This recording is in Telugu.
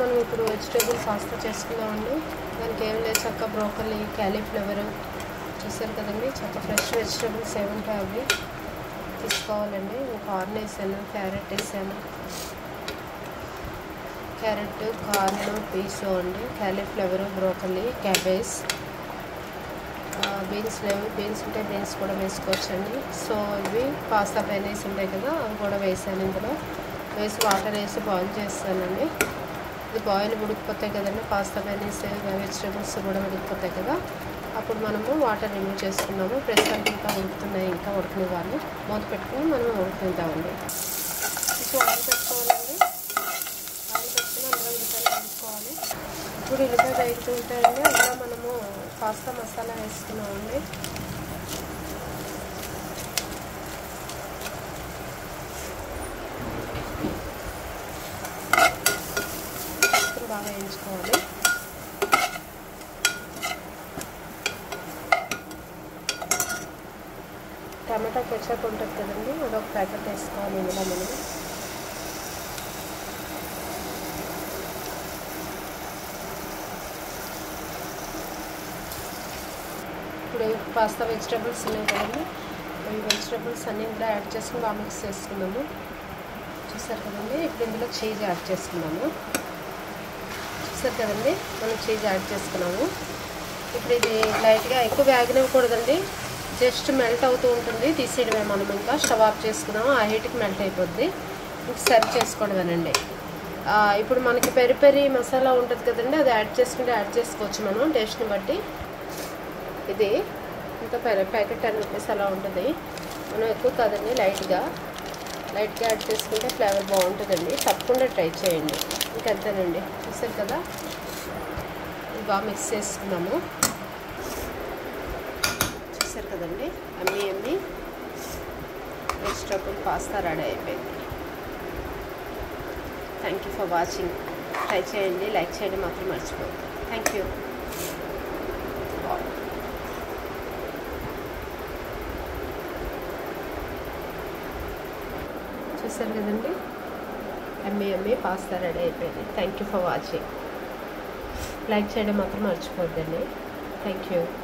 మనం ఇప్పుడు వెజిటేబుల్ పాస్తా చేసుకుందామండి దానికి ఏం లేదు చక్క బ్రోకలీ క్యాలీఫ్లవర్ చూసారు కదండి చక్క ఫ్రెష్ వెజిటేబుల్స్ ఏముంటాయి అవి తీసుకోవాలండి కార్న్ వేసాను క్యారెట్ వేసాను క్యారెట్ కార్న్ పీస్ అండి క్యాలీఫ్లవర్ బ్రోకలీ క్యాబేజ్ బీన్స్ లేవు బీన్స్ ఉంటే బీన్స్ కూడా వేసుకోవచ్చండి సో ఇవి పాస్తా పైనీస్ ఉంటాయి కదా అవి కూడా వేసాను ఇందులో వేసి వాటర్ వేసి బాయిల్ చేస్తానండి ఇది బాయిల్ ఉడికిపోతాయి కదండి పాస్తా పైనీస్ వెజిటేబుల్స్ కూడా ఉడికిపోతాయి కదా అప్పుడు మనము వాటర్ రిమూవ్ చేసుకున్నాము ప్రస్తుతానికి ఇంకా ఉడుకుతున్నాయి ఇంకా ఉడకనివ్వాలి మూత పెట్టుకుని మనం ఉడుకుతుంటామండి కొంచెం ఆయిల్ పెట్టుకోవాలండి ఆయిల్ పెట్టుకుని అందులో ఉల్లిపాయలు వేసుకోవాలి ఇప్పుడు ఉల్లిపాయ వేగుతూ ఉంటాయండి అందులో మనము పాస్తా మసాలా వేసుకున్నామండి ఇప్పుడు బాగా వేయించుకోవాలి టమాటా కెచప్ ఉంటుంది కదండి అది ఒక ప్యాకెట్ వేసుకోవాలి ఇందులో మనం ఇప్పుడు పాస్తా వెజిటేబుల్స్ ఉన్నాయి కదండి ఈ వెజిటేబుల్స్ అన్ని ఇందులో యాడ్ చేసుకుని బాగా మిక్స్ చేసుకున్నాము చూసారు కదండి ఇప్పుడు ఇందులో చీజ్ యాడ్ చేసుకున్నాము చూసారు కదండి మనం చీజ్ యాడ్ చేసుకున్నాము ఇప్పుడు ఇది లైట్గా ఎక్కువ వేగనివ్వకూడదండి జస్ట్ మెల్ట్ అవుతూ ఉంటుంది తీసేయడమే మనం ఇంకా స్టవ్ ఆఫ్ చేసుకున్నాము ఆ హీట్కి మెల్ట్ అయిపోద్ది ఇంక సర్వ్ చేసుకోవడమేనండి ఇప్పుడు మనకి పెరి పెరి మసాలా ఉంటుంది కదండి అది యాడ్ చేసుకుంటే యాడ్ చేసుకోవచ్చు మనం టేస్ట్ని బట్టి ఇది ఇంత ప్యాకెట్ టెన్ రూపీస్ అలా ఉంటుంది మనం ఎక్కువ కాదండి లైట్గా లైట్గా యాడ్ చేసుకుంటే ఫ్లేవర్ బాగుంటుందండి తప్పకుండా ట్రై చేయండి ఇంకంతేనండి చూసారు కదా ఇది బాగా మిక్స్ చేసుకున్నాము చూసారు కదండి అమ్మి అమ్మి వెజిటబుల్ పాస్తా రెడీ అయిపోయింది thank you for watching try చేయండి లైక్ చేయడం మాత్రం మర్చిపోవద్దు థ్యాంక్ యూ చూసారు కదండి ఎమ్మె ఎమ్మె పాస్తా రెడీ అయిపోయింది thank you for watching like చేయడం మాత్రం మర్చిపోద్దండి థ్యాంక్ యూ